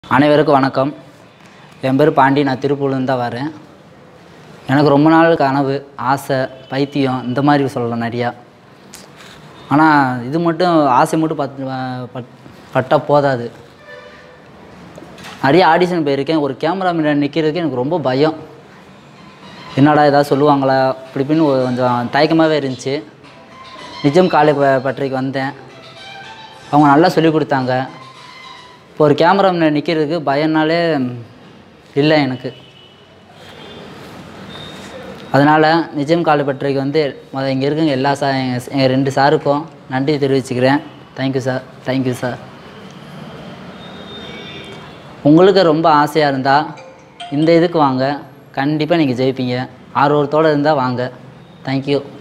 அனைவருக்கும் வணக்கம் என் பேர் பாண்டி நான் திருப்பூர்லேருந்து தான் வரேன் எனக்கு ரொம்ப நாள் கனவு ஆசை பைத்தியம் இந்த மாதிரி சொல்லலாம் நிறையா ஆனால் இது மட்டும் ஆசை மட்டும் பத் பட் பட்டால் போதாது நிறைய ஆடிஷன் போயிருக்கேன் ஒரு கேமரா முன்னாடி நிற்கிறதுக்கு எனக்கு ரொம்ப பயம் என்னடா ஏதாவது சொல்லுவாங்களா இப்படி இப்படின்னு ஒரு கொஞ்சம் தயக்கமாகவே இருந்துச்சு நிஜம் காலை ப- பட்டறைக்கு வந்தேன் அவங்க நல்லா சொல்லிக் கொடுத்தாங்க இப்போ ஒரு கேமரா முன்னாடி நிற்கிறதுக்கு பயம்னாலே இல்லை எனக்கு அதனால் நிஜம் காலை பட்டறைக்கு வந்து முத இங்கே இருக்குங்க எல்லா சா எங்கள் எங்கள் ரெண்டு சாருக்கும் நன்றி தெரிவிச்சுக்கிறேன் தேங்க்யூ சார் தேங்க்யூ சார் உங்களுக்கு ரொம்ப ஆசையாக இருந்தால் இந்த இதுக்கு வாங்க கண்டிப்பாக நீங்கள் ஜெயிப்பீங்க ஆர்வத்தோடு இருந்தால் வாங்க தேங்க்யூ